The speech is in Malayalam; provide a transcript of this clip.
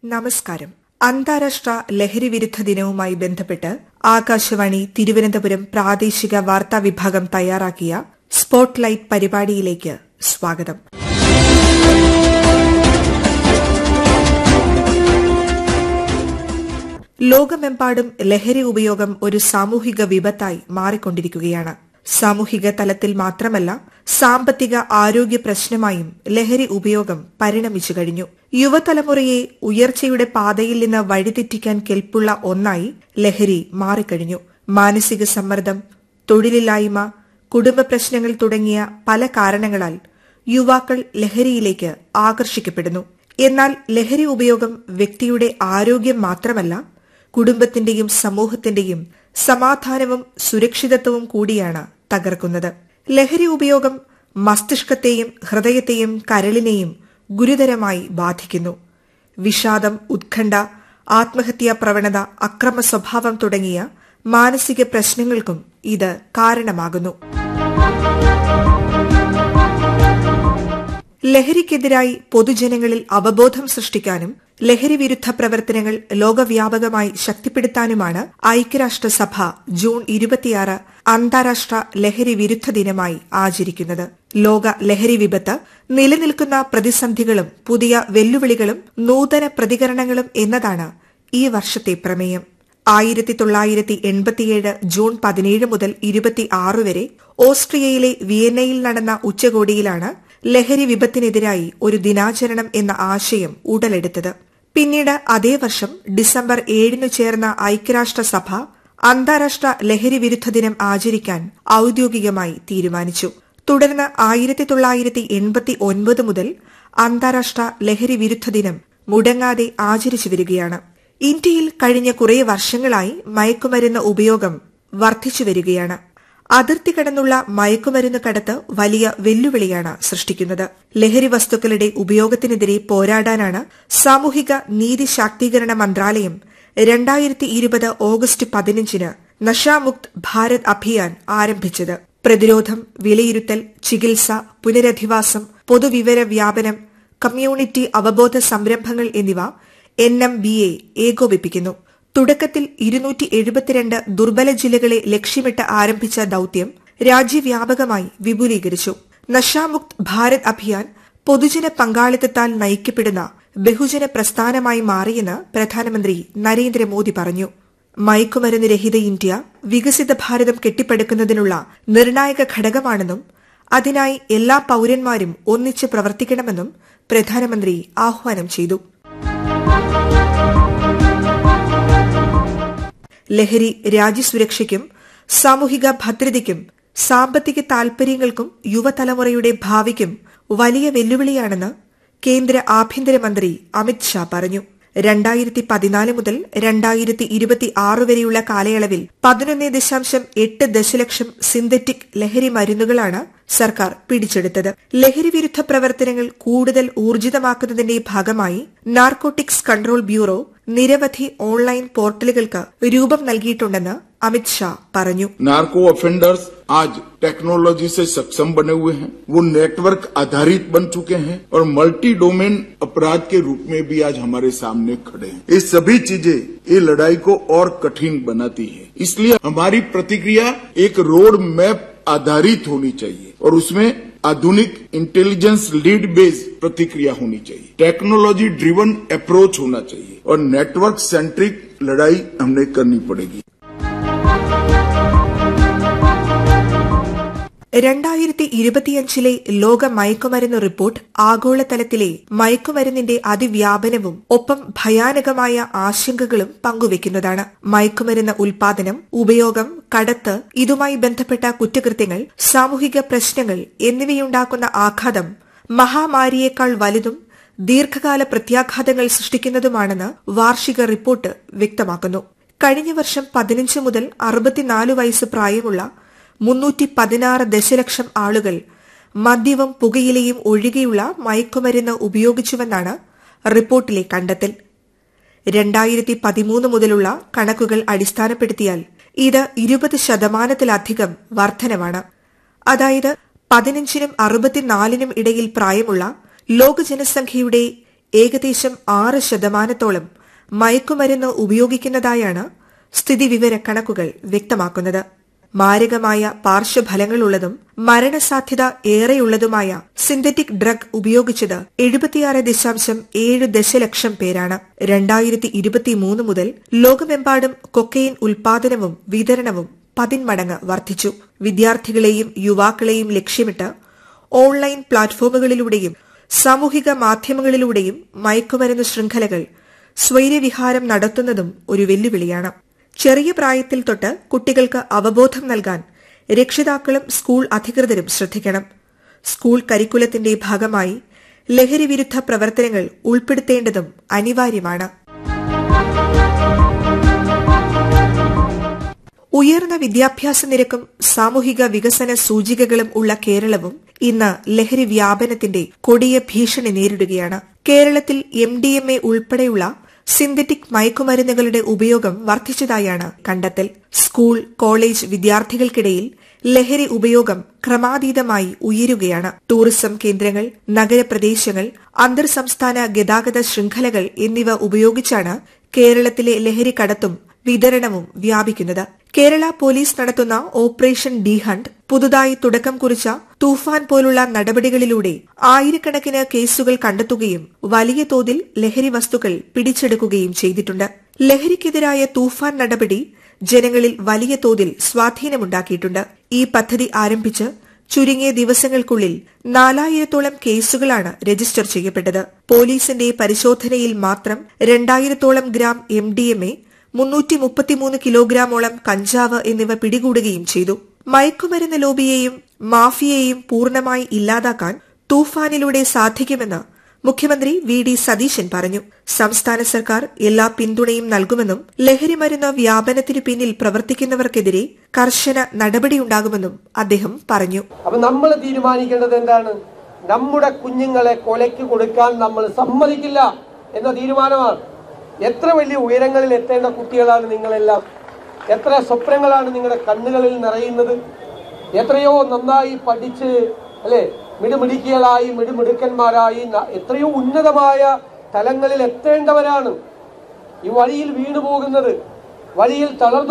നമസ്കാരം അന്താരാഷ്ട്ര ലഹരി വിരുദ്ധ ദിനവുമായി ബന്ധപ്പെട്ട് ആകാശവാണി തിരുവനന്തപുരം പ്രാദേശിക വാർത്താ വിഭാഗം തയ്യാറാക്കിയ സ്പോട്ട്ലൈറ്റ് പരിപാടിയിലേക്ക് സ്വാഗതം ലോകമെമ്പാടും ലഹരി ഉപയോഗം ഒരു സാമൂഹിക വിപത്തായി മാറിക്കൊണ്ടിരിക്കുകയാണ് സാമൂഹിക തലത്തിൽ മാത്രമല്ല സാമ്പത്തിക ആരോഗ്യ പ്രശ്നമായും ലഹരി ഉപയോഗം പരിണമിച്ചു കഴിഞ്ഞു യുവതലമുറയെ ഉയർച്ചയുടെ പാതയിൽ നിന്ന് വഴിതെറ്റിക്കാൻ കെൽപ്പുള്ള ഒന്നായി ലഹരി മാറിക്കഴിഞ്ഞു മാനസിക സമ്മർദ്ദം തൊഴിലില്ലായ്മ കുടുംബ പ്രശ്നങ്ങൾ തുടങ്ങിയ പല കാരണങ്ങളാൽ യുവാക്കൾ ലഹരിയിലേക്ക് ആകർഷിക്കപ്പെടുന്നു എന്നാൽ ലഹരി ഉപയോഗം വ്യക്തിയുടെ ആരോഗ്യം മാത്രമല്ല കുടുംബത്തിന്റെയും സമൂഹത്തിന്റെയും സമാധാനവും സുരക്ഷിതത്വവും കൂടിയാണ് തകർക്കുന്നത് ലഹരി ഉപയോഗം മസ്തിഷ്കത്തെയും ഹൃദയത്തെയും കരളിനെയും ഗുരുതരമായി ബാധിക്കുന്നു വിഷാദം ഉത്കണ്ഠ ആത്മഹത്യാ പ്രവണത അക്രമ സ്വഭാവം തുടങ്ങിയ മാനസിക പ്രശ്നങ്ങൾക്കും ഇത് കാരണമാകുന്നു ലഹരിക്കെതിരായി പൊതുജനങ്ങളിൽ അവബോധം സൃഷ്ടിക്കാനും ലഹരി വിരുദ്ധ പ്രവർത്തനങ്ങൾ ലോകവ്യാപകമായി ശക്തിപ്പെടുത്താനുമാണ് ഐക്യരാഷ്ട്രസഭ ജൂൺ ഇരുപത്തിയാറ് അന്താരാഷ്ട്ര ലഹരി വിരുദ്ധ ദിനമായി ആചരിക്കുന്നത് ലോക ലഹരി വിപത്ത് നിലനിൽക്കുന്ന പ്രതിസന്ധികളും പുതിയ വെല്ലുവിളികളും നൂതന പ്രതികരണങ്ങളും എന്നതാണ് ഈ വർഷത്തെ പ്രമേയം ആയിരത്തി തൊള്ളായിരത്തി എൺപത്തിയേഴ് ജൂൺ പതിനേഴ് മുതൽ ഇരുപത്തിയാറ് വരെ ഓസ്ട്രിയയിലെ വിയന്നയിൽ നടന്ന ഉച്ചകോടിയിലാണ് ലഹരി വിപത്തിനെതിരായി ഒരു ദിനാചരണം എന്ന ആശയം ഉടലെടുത്തത് പിന്നീട് അതേ വർഷം ഡിസംബർ ഏഴിന് ചേർന്ന ഐക്യരാഷ്ട്രസഭ അന്താരാഷ്ട്ര ലഹരി വിരുദ്ധ ദിനം ആചരിക്കാൻ ഔദ്യോഗികമായി തീരുമാനിച്ചു തുടർന്ന് ആയിരത്തി തൊള്ളായിരത്തി എൺപത്തി ഒൻപത് മുതൽ അന്താരാഷ്ട്ര ലഹരി വിരുദ്ധ ദിനം മുടങ്ങാതെ ആചരിച്ചു വരികയാണ് ഇന്ത്യയിൽ കഴിഞ്ഞ കുറേ വർഷങ്ങളായി മയക്കുമരുന്ന് ഉപയോഗം വർദ്ധിച്ചു വരികയാണ് അതിർത്തി കടന്നുള്ള മയക്കുമരുന്ന് കടത്ത് വലിയ വെല്ലുവിളിയാണ് സൃഷ്ടിക്കുന്നത് ലഹരി വസ്തുക്കളുടെ ഉപയോഗത്തിനെതിരെ പോരാടാനാണ് സാമൂഹിക നീതി ശാക്തീകരണ മന്ത്രാലയം രണ്ടായിരത്തി ഇരുപത് ഓഗസ്റ്റ് പതിനഞ്ചിന് നഷാമുക്ത് ഭാരത് അഭിയാൻ ആരംഭിച്ചത് പ്രതിരോധം വിലയിരുത്തൽ ചികിത്സ പുനരധിവാസം പൊതുവിവര വ്യാപനം കമ്മ്യൂണിറ്റി അവബോധ സംരംഭങ്ങൾ എന്നിവ എൻ എം ബി എ ഏകോപിപ്പിക്കുന്നു തുടക്കത്തിൽ ഇരുന്നൂറ്റി എഴുപത്തിരണ്ട് ദുർബല ജില്ലകളെ ലക്ഷ്യമിട്ട് ആരംഭിച്ച ദൌത്യം രാജ്യവ്യാപകമായി വിപുലീകരിച്ചു നഷാമുക്ത് ഭാരത് അഭിയാൻ പൊതുജന പങ്കാളിത്തത്താൽ നയിക്കപ്പെടുന്ന ബഹുജന പ്രസ്ഥാനമായി മാറിയെന്ന് പ്രധാനമന്ത്രി നരേന്ദ്രമോദി പറഞ്ഞു മയക്കുമരുന്ന് രഹിത ഇന്ത്യ വികസിത ഭാരതം കെട്ടിപ്പടുക്കുന്നതിനുള്ള നിർണായക ഘടകമാണെന്നും അതിനായി എല്ലാ പൌരന്മാരും ഒന്നിച്ച് പ്രവർത്തിക്കണമെന്നും പ്രധാനമന്ത്രി ആഹ്വാനം ചെയ്തു ലഹരി രാജ്യസുരക്ഷയ്ക്കും സാമൂഹിക ഭദ്രതയ്ക്കും സാമ്പത്തിക താൽപര്യങ്ങൾക്കും യുവതലമുറയുടെ ഭാവിക്കും വലിയ വെല്ലുവിളിയാണെന്ന് കേന്ദ്ര ആഭ്യന്തരമന്ത്രി അമിത് ഷാ പറഞ്ഞു രണ്ടായിരത്തി പതിനാല് മുതൽ രണ്ടായിരത്തി ഇരുപത്തി ആറ് വരെയുള്ള കാലയളവിൽ പതിനൊന്ന് ദശാംശം എട്ട് ദശലക്ഷം സിന്തറ്റിക് ലഹരി മരുന്നുകളാണ് സർക്കാർ പിടിച്ചെടുത്തത് ലഹരി വിരുദ്ധ പ്രവർത്തനങ്ങൾ കൂടുതൽ ഊർജിതമാക്കുന്നതിന്റെ ഭാഗമായി നാർക്കോട്ടിക്സ് കൺട്രോൾ ബ്യൂറോ നിരവധി ഓൺലൈൻ പോർട്ടലുകൾക്ക് രൂപം നൽകിയിട്ടുണ്ടെന്ന് अमित शाह പറഞ്ഞു नार्को ऑफेंडर्स आज टेक्नोलॉजी से सक्षम बने हुए हैं वो नेटवर्क आधारित बन चुके हैं और मल्टी डोमेन अपराध के रूप में भी आज हमारे सामने खड़े हैं ये सभी चीजें ये लड़ाई को और कठिन बनाती है इसलिए हमारी प्रतिक्रिया एक रोड मैप आधारित होनी चाहिए और उसमें आधुनिक इंटेलिजेंस लीड बेस्ड प्रतिक्रिया होनी चाहिए टेक्नोलॉजी ड्रिवन अप्रोच होना चाहिए और नेटवर्क सेंट्रिक लड़ाई हमने करनी पड़ेगी രണ്ടായിരത്തി ഇരുപത്തിയഞ്ചിലെ ലോക മയക്കുമരുന്ന് റിപ്പോർട്ട് ആഗോളതലത്തിലെ മയക്കുമരുന്നിന്റെ അതിവ്യാപനവും ഒപ്പം ഭയാനകമായ ആശങ്കകളും പങ്കുവയ്ക്കുന്നതാണ് മയക്കുമരുന്ന് ഉൽപാദനം ഉപയോഗം കടത്ത് ഇതുമായി ബന്ധപ്പെട്ട കുറ്റകൃത്യങ്ങൾ സാമൂഹിക പ്രശ്നങ്ങൾ എന്നിവയുണ്ടാക്കുന്ന ആഘാതം മഹാമാരിയേക്കാൾ വലുതും ദീർഘകാല പ്രത്യാഘാതങ്ങൾ സൃഷ്ടിക്കുന്നതുമാണെന്ന് വാർഷിക റിപ്പോർട്ട് വ്യക്തമാക്കുന്നു കഴിഞ്ഞ വർഷം പതിനഞ്ച് മുതൽ അറുപത്തിനാല് വയസ്സ് പ്രായമുള്ള മുന്നൂറ്റി പതിനാറ് ദശലക്ഷം ആളുകൾ മദ്യവും പുകയിലയും ഒഴികെയുള്ള മയക്കുമരുന്ന് ഉപയോഗിച്ചുവെന്നാണ് റിപ്പോർട്ടിലെ കണ്ടെത്തൽ രണ്ടായിരത്തി പതിമൂന്ന് മുതലുള്ള കണക്കുകൾ അടിസ്ഥാനപ്പെടുത്തിയാൽ ഇത് ഇരുപത് ശതമാനത്തിലധികം വർധനവാണ് അതായത് പതിനഞ്ചിനും അറുപത്തിനാലിനും ഇടയിൽ പ്രായമുള്ള ലോക ജനസംഖ്യയുടെ ഏകദേശം ആറ് ശതമാനത്തോളം മയക്കുമരുന്ന് ഉപയോഗിക്കുന്നതായാണ് സ്ഥിതിവിവര കണക്കുകൾ വ്യക്തമാക്കുന്നത് മാരകമായ പാർശ്വഫലങ്ങളുള്ളതും മരണസാധ്യത ഏറെയുള്ളതുമായ സിന്തറ്റിക് ഡ്രഗ് ഉപയോഗിച്ചത് എഴുപത്തിയാറ് ദശാംശം ഏഴ് ദശലക്ഷം പേരാണ് രണ്ടായിരത്തി ഇരുപത്തിമൂന്ന് മുതൽ ലോകമെമ്പാടും കൊക്കൈൻ ഉൽപാദനവും വിതരണവും പതിന്മടങ്ങ് വർദ്ധിച്ചു വിദ്യാർത്ഥികളെയും യുവാക്കളെയും ലക്ഷ്യമിട്ട് ഓൺലൈൻ പ്ലാറ്റ്ഫോമുകളിലൂടെയും സാമൂഹിക മാധ്യമങ്ങളിലൂടെയും മയക്കുമരുന്ന് ശൃംഖലകൾ സ്വൈര്യവിഹാരം നടത്തുന്നതും ഒരു വെല്ലുവിളിയാണ് ചെറിയ പ്രായത്തിൽ തൊട്ട് കുട്ടികൾക്ക് അവബോധം നൽകാൻ രക്ഷിതാക്കളും സ്കൂൾ അധികൃതരും ശ്രദ്ധിക്കണം സ്കൂൾ കരിക്കുലത്തിന്റെ ഭാഗമായി ലഹരിവിരുദ്ധ പ്രവർത്തനങ്ങൾ ഉൾപ്പെടുത്തേണ്ടതും അനിവാര്യമാണ് ഉയർന്ന വിദ്യാഭ്യാസ നിരക്കും സാമൂഹിക വികസന സൂചികകളും ഉള്ള കേരളവും ഇന്ന് ലഹരി വ്യാപനത്തിന്റെ കൊടിയ ഭീഷണി നേരിടുകയാണ് കേരളത്തിൽ എം ഡി എം എ ഉൾപ്പെടെയുള്ള സിന്തറ്റിക് മയക്കുമരുന്നുകളുടെ ഉപയോഗം വർദ്ധിച്ചതായാണ് കണ്ടെത്തൽ സ്കൂൾ കോളേജ് വിദ്യാർത്ഥികൾക്കിടയിൽ ലഹരി ഉപയോഗം ക്രമാതീതമായി ഉയരുകയാണ് ടൂറിസം കേന്ദ്രങ്ങൾ നഗരപ്രദേശങ്ങൾ അന്തർ സംസ്ഥാന ഗതാഗത ശൃംഖലകൾ എന്നിവ ഉപയോഗിച്ചാണ് കേരളത്തിലെ ലഹരി കടത്തും വിതരണവും വ്യാപിക്കുന്നത് കേരള പോലീസ് നടത്തുന്ന ഓപ്പറേഷൻ ഡി ഹണ്ട് പുതുതായി തുടക്കം കുറിച്ച തൂഫാൻ പോലുള്ള നടപടികളിലൂടെ ആയിരക്കണക്കിന് കേസുകൾ കണ്ടെത്തുകയും വലിയ തോതിൽ ലഹരി വസ്തുക്കൾ പിടിച്ചെടുക്കുകയും ചെയ്തിട്ടുണ്ട് ലഹരിക്കെതിരായ തൂഫാൻ നടപടി ജനങ്ങളിൽ വലിയ തോതിൽ സ്വാധീനമുണ്ടാക്കിയിട്ടുണ്ട് ഈ പദ്ധതി ആരംഭിച്ച് ചുരുങ്ങിയ ദിവസങ്ങൾക്കുള്ളിൽ നാലായിരത്തോളം കേസുകളാണ് രജിസ്റ്റർ ചെയ്യപ്പെട്ടത് പോലീസിന്റെ പരിശോധനയിൽ മാത്രം രണ്ടായിരത്തോളം gram M D M A മുന്നൂറ്റി മുപ്പത്തിമൂന്ന് കിലോഗ്രാമോളം കഞ്ചാവ് എന്നിവ പിടികൂടുകയും ചെയ്തു മയക്കുമരുന്ന് ലോബിയെയും മാഫിയയെയും പൂർണ്ണമായി ഇല്ലാതാക്കാൻ തൂഫാനിലൂടെ സാധിക്കുമെന്ന് മുഖ്യമന്ത്രി വി ഡി സതീശൻ പറഞ്ഞു സംസ്ഥാന സർക്കാർ എല്ലാ പിന്തുണയും നൽകുമെന്നും ലഹരിമരുന്ന് വ്യാപനത്തിനു പിന്നിൽ പ്രവർത്തിക്കുന്നവർക്കെതിരെ കർശന നടപടിയുണ്ടാകുമെന്നും അദ്ദേഹം പറഞ്ഞു അപ്പൊ നമ്മൾ തീരുമാനിക്കേണ്ടത് എന്താണ് നമ്മുടെ കുഞ്ഞുങ്ങളെ കൊലയ്ക്ക് കൊടുക്കാൻ നമ്മൾ സമ്മതിക്കില്ല എന്ന തീരുമാനമാണ് എത്ര വലിയ ഉയരങ്ങളിൽ എത്തേണ്ട കുട്ടികളാണ് നിങ്ങളെല്ലാം എത്ര സ്വപ്നങ്ങളാണ് നിങ്ങളുടെ കണ്ണുകളിൽ നിറയുന്നത് എത്രയോ നന്നായി പഠിച്ച് അല്ലെ മിടുമിടുക്കികളായി മിടുമിടുക്കന്മാരായി ന- എത്രയോ ഉന്നതമായ തലങ്ങളിൽ എത്തേണ്ടവരാണ് ഈ വഴിയിൽ വീണു പോകുന്നത് വഴിയിൽ തളർന്നു